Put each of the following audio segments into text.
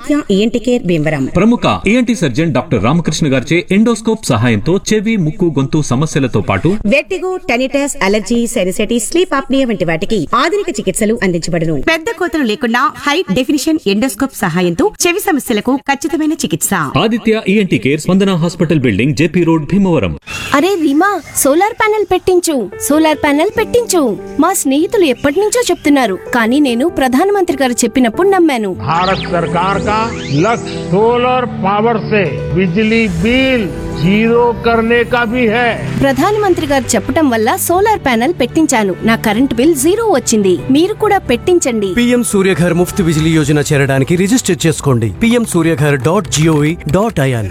Aditya ENT care Bhimavaram ప్రముఖ ANT surgeon doctor Ramakrishna గారిచే endoscope సహాయంతో చెవి ముక్కు గొంతు సమస్యలతో పాటు vertigo tinnitus allergy sinusitis sleep apnoea వంటి వాటికి ఆధునిక చికిత్సలు అందించబడును పెద్ద కోతలు లేకుండా హై డెఫినిషన్ ఎండోస్కోప్ సహాయంతో చెవి సమస్యలకు ఖచ్చితమైన చికిత్స Aditya ENT care Spandana hospital building JP road Bhimavaram అరే రీమా సోలార్ ప్యానెల్ పెట్టించు సోలార్ ప్యానెల్ పెట్టించు మా స్నేహితులు ఎప్పటి నుంచో చెప్తున్నారు కానీ నేను ప్రధానమంత్రి గారు చెప్పినప్పుడు నమ్మాను भारत सरकार का लक्ष्य सोलर पावर से बिजली बिल जीरो करने का भी है ప్రధానమంత్రి గారు చెప్పటం వల్ల సోలార్ ప్యానెల్ పెట్టించాను నా కరెంట్ బిల్ జీరో వచ్చింది మీరు కూడా పెట్టించండి పీఎం సూర్యఘర్ ముఫ్త్ బిజిలీ యోజన చేరడానికి రిజిస్టర్ చేసుకోండి PM Suryaghar dot gov dot in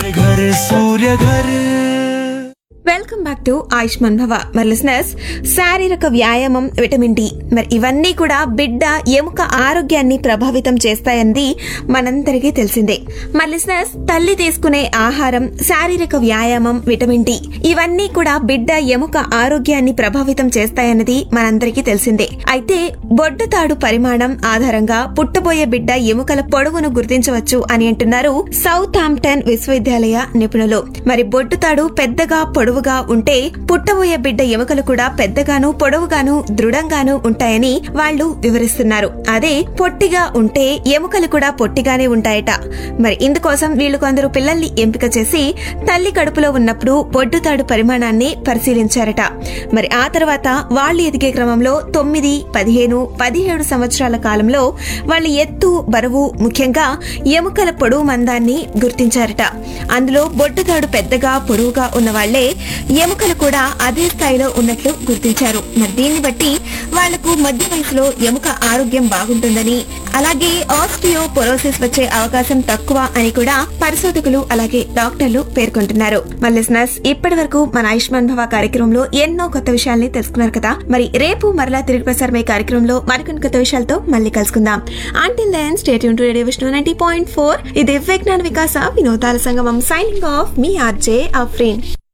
welcome back to Ayushman Bhava మరి లిసనర్స్ శారీరక వ్యాయామం విటమిన్ డి మరి ఇవన్నీ కూడా బిడ్డ ఎముక ఆరోగ్యాన్ని ప్రభావితం చేస్తాయన్నది మనందరికీ తెలిసిందే మరి లిసనర్స్ తల్లి తీసుకునే ఆహారం శారీరక వ్యాయామం విటమిన్ డి ఇవన్నీ కూడా బిడ్డ ఎముక ఆరోగ్యాన్ని ప్రభావితం చేస్తాయన్నది మనందరికీ తెలిసిందే అయితే బొడ్డుతాడు పరిమాణం ఆధారంగా పుట్టబోయే బిడ్డ ఎముకల పొడవును గుర్తించవచ్చు అని అంటున్నారు సౌత్ ఆంప్టన్ విశ్వవిద్యాలయ నిపుణులు మరి బొడ్డుతాడు పెద్దగా పొడవుగా ఉంటే పుట్టబోయే బిడ్డ ఎముకలు కూడా పెద్దగాను పొడవుగాను దృఢంగాను ఉంటాయని వాళ్ళు వివరిస్తున్నారు అదే పొట్టిగా ఉంటే ఎముకలు కూడా పొట్టిగానే ఉంటాయట మరి ఇందుకోసం వీళ్ళు కొందరు పిల్లల్ని ఎంపిక చేసి తల్లి కడుపులో ఉన్నప్పుడు బొడ్డుతాడు పరిమాణాన్ని పరిశీలించారట మరి ఆ తర్వాత వాళ్ళు ఎదిగే క్రమంలో తొమ్మిది పదిహేను పదిహేడు సంవత్సరాల కాలంలో వాళ్ళ ఎత్తు బరువు ముఖ్యంగా ఎముకల పొడవు మందాన్ని గుర్తించారట అందులో బొడ్డుతాడు పెద్దగా పొడవుగా ఉన్న వాళ్లే ఎముకలు కూడా అదే స్థాయిలో ఉన్నట్లు గుర్తించారు మరి దీన్ని బట్టి వాళ్లకు మధ్య వయసులో ఎముక ఆరోగ్యం బాగుంటుందని అలాగే ఆస్టియోపొరోసిస్ వచ్చే అవకాశం తక్కువ అని కూడా పరిశోధకులు అలాగే డాక్టర్లు పేర్కొంటున్నారు మరి లిసనర్స్ ఇప్పటి వరకు మన ఆయుష్మాన్ భవ కార్యక్రమంలో ఎన్నో కొత్త విషయాల్ని తెలుసుకున్నారు కదా మరి రేపు మరలా తిరిగి ప్రసారమయ్యే కార్యక్రమంలో మరికొన్ని కొత్త విషయాలతో మళ్ళీ కలుసుకుందాం ఆంటిల్ దెన్ స్టేట్ యూన్ to radio Vishnu ninety point four ఇది విజ్ఞాన వికాస వినోదాల సంగమం సైనింగ్ ఆఫ్ మీ ఆర్జే అఫ్రీన్